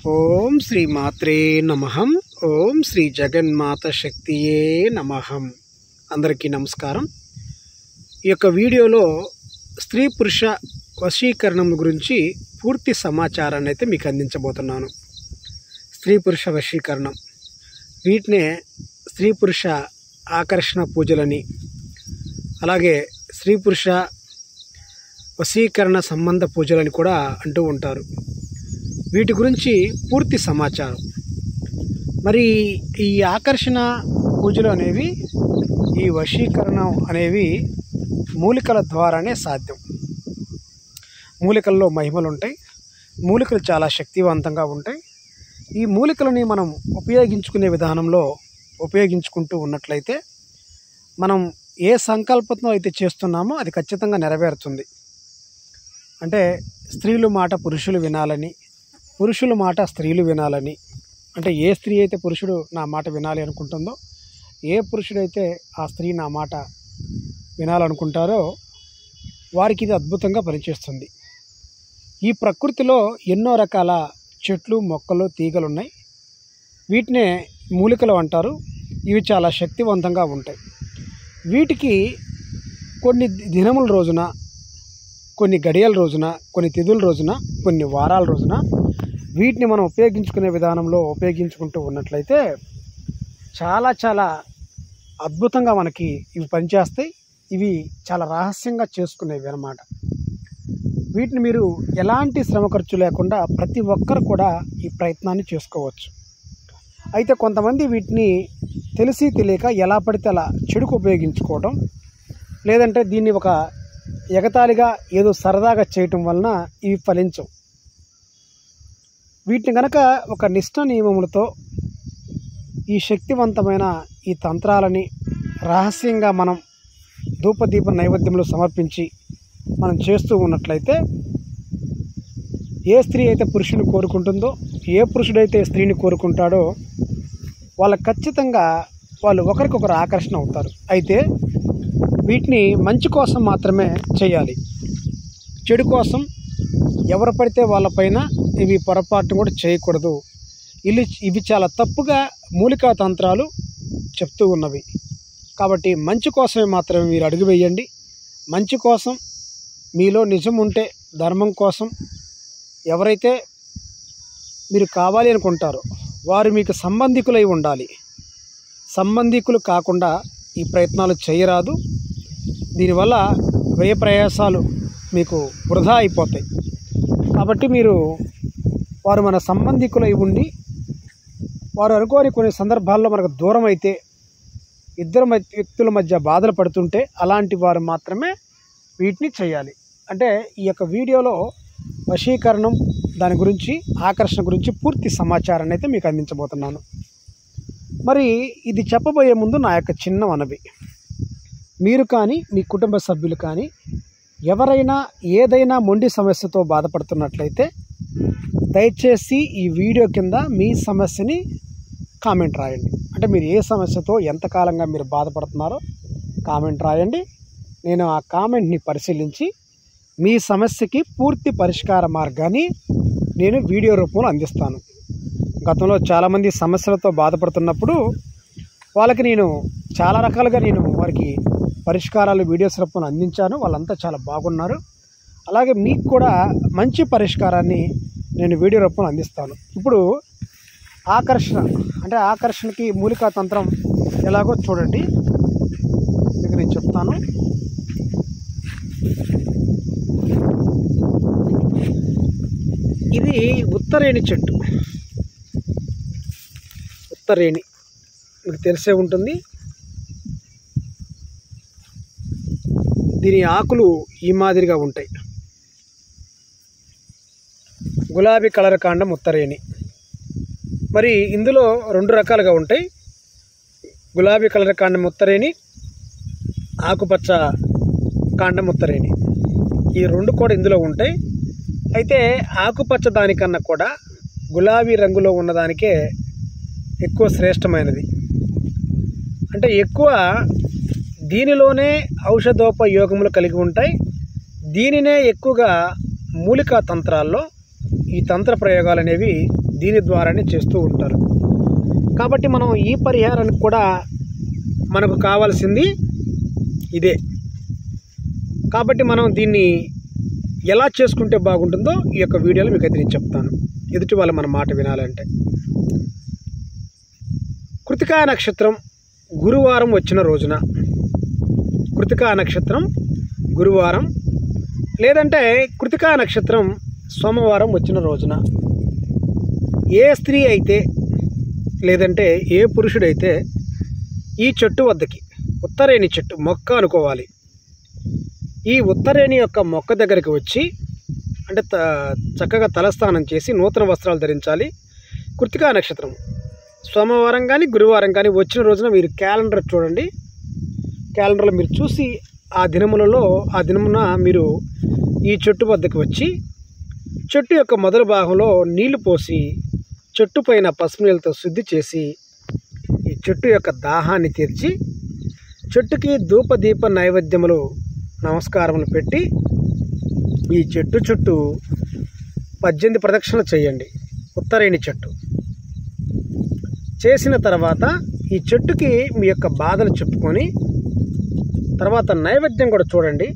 ఓం శ్రీ మాత్రే నమః ఓం శ్రీ జగన్మాత శక్తియే నమః అందరికీ నమస్కారం ఈ యొక్క వీడియోలో స్త్రీ పురుష వశీకరణం గురించి పూర్తి సమాచారాన్ని అయితే మీకు అందించబోతున్నాను స్త్రీ పురుష వశీకరణం వీటినే స్త్రీ పురుష ఆకర్షణ పూజలని అలాగే స్త్రీ పురుష వశీకరణ సంబంధ పూజలని కూడా అంటూ ఉంటారు వీటి గురించి పూర్తి సమాచారం మరి ఈ ఆకర్షణ పూజలు అనేవి ఈ వశీకరణం అనేవి మూలికల ద్వారానే సాధ్యం మూలికల్లో మహిమలు ఉంటాయి మూలికలు చాలా శక్తివంతంగా ఉంటాయి ఈ మూలికలని మనం ఉపయోగించుకునే విధానంలో ఉపయోగించుకుంటూ ఉన్నట్లయితే మనం ఏ సంకల్పంతో అయితే చేస్తున్నామో అది ఖచ్చితంగా నెరవేరుతుంది అంటే స్త్రీలు మాట పురుషులు వినాలని పురుషుల మాట స్త్రీలు వినాలని అంటే ఏ స్త్రీ అయితే పురుషుడు నా మాట వినాలి అనుకుంటుందో ఏ పురుషుడైతే ఆ స్త్రీ నా మాట వినాలనుకుంటారో వారికి ఇది అద్భుతంగా పనిచేస్తుంది ఈ ప్రకృతిలో ఎన్నో రకాల చెట్లు మొక్కలు తీగలు ఉన్నాయి వీటినే మూలికలు అంటారు ఇవి చాలా శక్తివంతంగా ఉంటాయి వీటికి కొన్ని దినముల రోజున కొన్ని గడియల రోజున కొన్ని తిథుల రోజున కొన్ని వారాల రోజున వీటిని మనం ఉపయోగించుకునే విధానంలో ఉపయోగించుకుంటూ ఉన్నట్లయితే చాలా చాలా అద్భుతంగా మనకి ఇవి పనిచేస్తాయి ఇవి చాలా రహస్యంగా చేసుకునేవి అన్నమాట వీటిని మీరు ఎలాంటి శ్రమ ఖర్చు లేకుండా ప్రతి ఒక్కరు కూడా ఈ ప్రయత్నాన్ని చేసుకోవచ్చు అయితే కొంతమంది వీటిని తెలిసి తెలియక ఎలా పడితే అలా చెడుకు ఉపయోగించుకోవడం లేదంటే దీన్ని ఒక ఎగతాళిగా ఏదో సరదాగా చేయటం వలన ఇవి ఫలించవు వీటిని గనక ఒక నిష్ట నియమములతో ఈ శక్తివంతమైన ఈ తంత్రాలని రహస్యంగా మనం ధూపదీప నైవేద్యంలో సమర్పించి మనం చేస్తూ ఉన్నట్లయితే ఏ స్త్రీ అయితే పురుషుని కోరుకుంటుందో ఏ పురుషుడైతే స్త్రీని కోరుకుంటాడో వాళ్ళకి ఖచ్చితంగా వాళ్ళు ఒకరికొకరు ఆకర్షణ అవుతారు అయితే వీటిని మంచి కోసం మాత్రమే చేయాలి చెడు కోసం ఎవరు పడితే వాళ్ళపైన ఇవి పొరపాటు కూడా చేయకూడదు ఇవి ఇవి చాలా తప్పుగా మూలికా తంత్రాలు చెప్తూ ఉన్నవి కాబట్టి మంచి కోసమే మాత్రమే మీరు అడుగు వేయండి మంచి కోసం మీలో నిజం ఉంటే ధర్మం కోసం ఎవరైతే మీరు కావాలి అనుకుంటారో వారు మీకు సంబంధికులై ఉండాలి సంబంధికులు కాకుండా ఈ ప్రయత్నాలు చేయరాదు దీనివల్ల వ్యయ ప్రయాసాలు మీకు వృధా అయిపోతాయి కాబట్టి మీరు వారు మన సంబంధికులై ఉండి వారు అనుకోని కొన్ని సందర్భాల్లో మనకు దూరం అయితే ఇద్దరు మధ్య వ్యక్తుల మధ్య బాధలు పడుతుంటే అలాంటి వారు మాత్రమే వీటిని చేయాలి అంటే ఈ యొక్క వీడియోలో వశీకరణం దాని గురించి ఆకర్షణ గురించి పూర్తి సమాచారాన్ని అయితే మీకు అందించబోతున్నాను మరి ఇది చెప్పబోయే ముందు నా యొక్క చిన్న మనవి మీరు కానీ మీ కుటుంబ సభ్యులు కానీ ఎవరైనా ఏదైనా మొండి సమస్యతో బాధపడుతున్నట్లయితే దయచేసి ఈ వీడియో కింద మీ సమస్యని కామెంట్ రాయండి అంటే మీరు ఏ సమస్యతో ఎంతకాలంగా మీరు బాధపడుతున్నారో కామెంట్ రాయండి నేను ఆ కామెంట్ని పరిశీలించి మీ సమస్యకి పూర్తి పరిష్కార మార్గాన్ని నేను వీడియో రూపంలో అందిస్తాను గతంలో చాలామంది సమస్యలతో బాధపడుతున్నప్పుడు వాళ్ళకి నేను చాలా రకాలుగా నేను వారికి పరిష్కారాలు వీడియోస్ రూపంలో అందించాను వాళ్ళంతా చాలా బాగున్నారు అలాగే మీకు కూడా మంచి పరిష్కారాన్ని నేను వీడియో రూపంలో అందిస్తాను ఇప్పుడు ఆకర్షణ అంటే ఆకర్షణకి మూలికా తంత్రం ఎలాగో చూడండి మీకు నేను చెప్తాను ఇది ఉత్తరేణి చెట్టు ఉత్తరేణి మీకు తెలిసే ఉంటుంది దీని ఆకులు ఈ మాదిరిగా ఉంటాయి గులాబీ కలర్ కాండం ఉత్తరేణి మరి ఇందులో రెండు రకాలుగా ఉంటాయి గులాబీ కలర్ కాండం ఉత్తరేణి ఆకుపచ్చ కాండం ఉత్తరేణి ఈ రెండు కూడా ఇందులో ఉంటాయి అయితే ఆకుపచ్చ దానికన్నా కూడా గులాబీ రంగులో ఉన్నదానికే ఎక్కువ శ్రేష్టమైనది అంటే ఎక్కువ దీనిలోనే ఔషధోపయోగములు కలిగి ఉంటాయి దీనినే ఎక్కువగా మూలికా తంత్రాల్లో ఈ తంత్ర ప్రయోగాలు అనేవి దీని ద్వారానే చేస్తూ ఉంటారు కాబట్టి మనం ఈ పరిహారానికి కూడా మనకు కావాల్సింది ఇదే కాబట్టి మనం దీన్ని ఎలా చేసుకుంటే బాగుంటుందో ఈ యొక్క వీడియోలో మీకు అయితే నేను చెప్తాను ఎదుటి వాళ్ళు మన మాట వినాలంటే కృతికా నక్షత్రం గురువారం వచ్చిన రోజున కృతికా నక్షత్రం గురువారం లేదంటే కృతికా నక్షత్రం సోమవారం వచ్చిన రోజున ఏ స్త్రీ అయితే లేదంటే ఏ పురుషుడైతే ఈ చెట్టు వద్దకి ఉత్తరేణి చెట్టు మొక్క అనుకోవాలి ఈ ఉత్తరేణి యొక్క మొక్క దగ్గరికి వచ్చి అంటే త చక్కగా తలస్నానం చేసి నూతన వస్త్రాలు ధరించాలి కృతికా నక్షత్రం సోమవారం కానీ గురువారం కానీ వచ్చిన రోజున మీరు క్యాలెండర్ చూడండి క్యాలెండర్లో మీరు చూసి ఆ దినములలో ఆ దినమున మీరు ఈ చెట్టు వద్దకు వచ్చి చెట్టు యొక్క మొదటి భాగంలో నీళ్లు పోసి చెట్టు పైన పసుపు నీళ్ళతో శుద్ధి చేసి ఈ చెట్టు యొక్క దాహాన్ని తీర్చి చెట్టుకి ధూప దీప నైవేద్యములు నమస్కారములు పెట్టి ఈ చెట్టు చుట్టూ పద్దెనిమిది ప్రదక్షిణలు చేయండి ఉత్తరేణి చెట్టు చేసిన తర్వాత ఈ చెట్టుకి మీ యొక్క బాధలు చెప్పుకొని తర్వాత నైవేద్యం కూడా చూడండి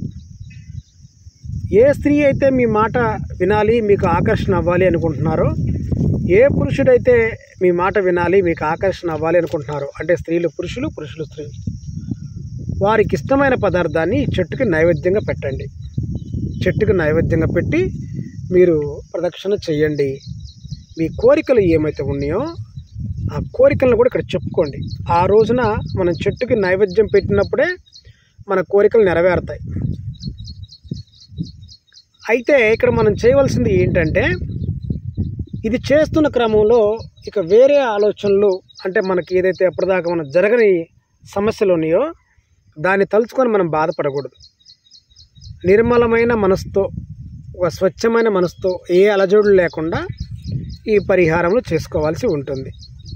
ఏ స్త్రీ అయితే మీ మాట వినాలి మీకు ఆకర్షణ అవ్వాలి అనుకుంటున్నారో ఏ పురుషుడైతే మీ మాట వినాలి మీకు ఆకర్షణ అవ్వాలి అనుకుంటున్నారో అంటే స్త్రీలు పురుషులు పురుషులు స్త్రీలు వారికి ఇష్టమైన పదార్థాన్ని ఈ చెట్టుకి నైవేద్యంగా పెట్టండి చెట్టుకి నైవేద్యంగా పెట్టి మీరు ప్రదక్షిణ చేయండి మీ కోరికలు ఏమైతే ఉన్నాయో ఆ కోరికలను కూడా ఇక్కడ చెప్పుకోండి ఆ రోజున మనం చెట్టుకి నైవేద్యం పెట్టినప్పుడే మన కోరికలు నెరవేరుతాయి అయితే ఇక్కడ మనం చేయవలసింది ఏంటంటే ఇది చేస్తున్న క్రమంలో ఇక వేరే ఆలోచనలు అంటే మనకి ఏదైతే ఎప్పటిదాకా మనం జరగని సమస్యలు ఉన్నాయో దాన్ని తలుచుకొని మనం బాధపడకూడదు నిర్మలమైన మనసుతో ఒక స్వచ్ఛమైన మనసుతో ఏ అలజడులు లేకుండా ఈ పరిహారములు చేసుకోవాల్సి ఉంటుంది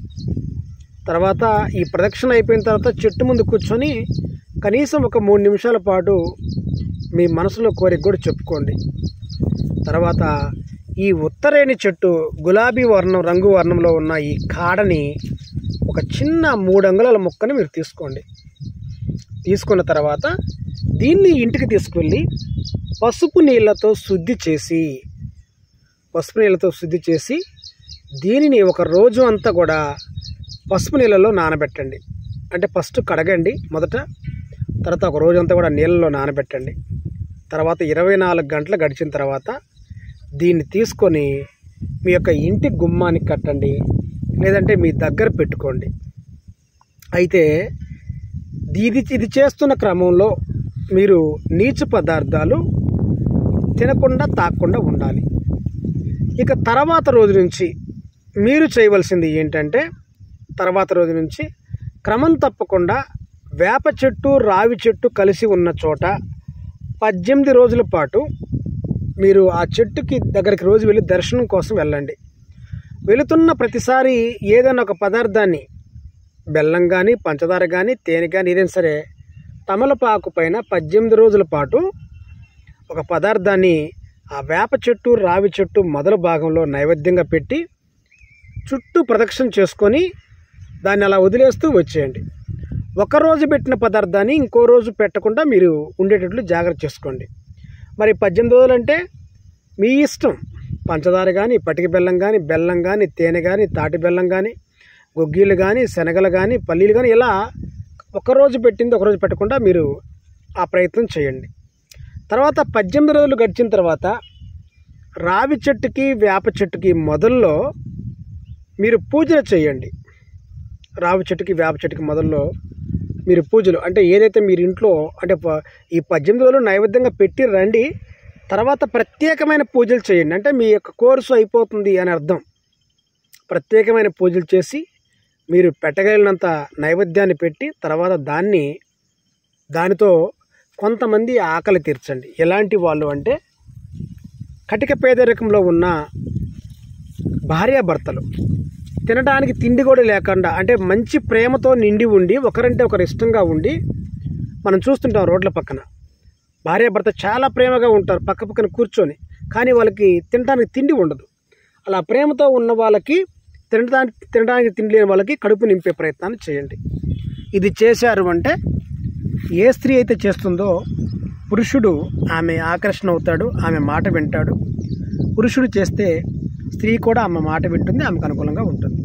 తర్వాత ఈ ప్రదక్షిణ అయిపోయిన తర్వాత చెట్టు ముందు కూర్చొని కనీసం ఒక మూడు నిమిషాల పాటు మీ మనసులో కోరిక కూడా చెప్పుకోండి తర్వాత ఈ ఉత్తరేణి చెట్టు గులాబీ వర్ణం రంగు వర్ణంలో ఉన్న ఈ కాడని ఒక చిన్న మూడు అంగుళాల ముక్కని మీరు తీసుకోండి తీసుకున్న తర్వాత దీన్ని ఇంటికి తీసుకువెళ్ళి పసుపు నీళ్ళతో శుద్ధి చేసి పసుపు నీళ్ళతో శుద్ధి చేసి దీనిని ఒక రోజు అంతా కూడా పసుపు నీళ్ళలో నానబెట్టండి అంటే ఫస్ట్ కడగండి మొదట తర్వాత ఒక రోజు అంతా కూడా నీళ్ళలో నానబెట్టండి తర్వాత ఇరవై నాలుగు గంటలు గడిచిన తర్వాత దీన్ని తీసుకొని మీ యొక్క ఇంటి గుమ్మానికి కట్టండి లేదంటే మీ దగ్గర పెట్టుకోండి అయితే ఇది ఇది చేస్తున్న క్రమంలో మీరు నీచు పదార్థాలు తినకుండా తాకుండా ఉండాలి ఇక తర్వాత రోజు నుంచి మీరు చేయవలసింది ఏంటంటే తర్వాత రోజు నుంచి క్రమం తప్పకుండా వేప చెట్టు రావి చెట్టు కలిసి ఉన్న చోట పద్దెనిమిది రోజుల పాటు మీరు ఆ చెట్టుకి దగ్గరికి రోజు వెళ్ళి దర్శనం కోసం వెళ్ళండి వెళుతున్న ప్రతిసారి ఏదైనా ఒక పదార్థాన్ని బెల్లం కానీ పంచదార కానీ తేనె కానీ ఏదైనా సరే తమలపాకు పైన పద్దెనిమిది రోజుల పాటు ఒక పదార్థాన్ని ఆ వేప చెట్టు రావి చెట్టు మొదల భాగంలో నైవేద్యంగా పెట్టి చుట్టూ ప్రదక్షిణ చేసుకొని దాన్ని అలా వదిలేస్తూ వచ్చేయండి ఒక రోజు పెట్టిన పదార్థాన్ని ఇంకో రోజు పెట్టకుండా మీరు ఉండేటట్లు జాగ్రత్త చేసుకోండి మరి పద్దెనిమిది రోజులు అంటే మీ ఇష్టం పంచదార కానీ పటిక బెల్లం కానీ బెల్లం కానీ తేనె కానీ తాటి బెల్లం కానీ గొగ్గీలు కానీ శనగలు కానీ పల్లీలు కానీ ఇలా ఒకరోజు పెట్టింది ఒకరోజు పెట్టకుండా మీరు ఆ ప్రయత్నం చేయండి తర్వాత పద్దెనిమిది రోజులు గడిచిన తర్వాత రావి చెట్టుకి వేప చెట్టుకి మొదల్లో మీరు పూజలు చేయండి రావి చెట్టుకి వేప చెట్టుకి మొదల్లో మీరు పూజలు అంటే ఏదైతే మీరు ఇంట్లో అంటే ప- ఈ పద్దెనిమిది రోజులు నైవేద్యంగా పెట్టి రండి తర్వాత ప్రత్యేకమైన పూజలు చేయండి అంటే మీ యొక్క కోర్సు అయిపోతుంది అని అర్థం ప్రత్యేకమైన పూజలు చేసి మీరు పెట్టగలిగినంత నైవేద్యాన్ని పెట్టి తర్వాత దాన్ని దానితో కొంతమంది ఆకలి తీర్చండి ఎలాంటి వాళ్ళు అంటే కటిక పేదరికంలో ఉన్న భార్యాభర్తలు తినడానికి తిండి కూడా లేకుండా అంటే మంచి ప్రేమతో నిండి ఉండి ఒకరంటే ఒకరు ఇష్టంగా ఉండి మనం చూస్తుంటాం రోడ్ల పక్కన భార్యాభర్త చాలా ప్రేమగా ఉంటారు పక్క పక్కన కూర్చొని కానీ వాళ్ళకి తినడానికి తిండి ఉండదు అలా ప్రేమతో ఉన్న వాళ్ళకి తినడానికి తినడానికి తిండి లేని వాళ్ళకి కడుపు నింపే ప్రయత్నాన్ని చేయండి ఇది చేశారు అంటే ఏ స్త్రీ అయితే చేస్తుందో పురుషుడు ఆమె ఆకర్షణ అవుతాడు ఆమె మాట వింటాడు పురుషుడు చేస్తే స్త్రీ కూడా ఆమె మాట వింటుంది ఆమెకు అనుకూలంగా ఉంటుంది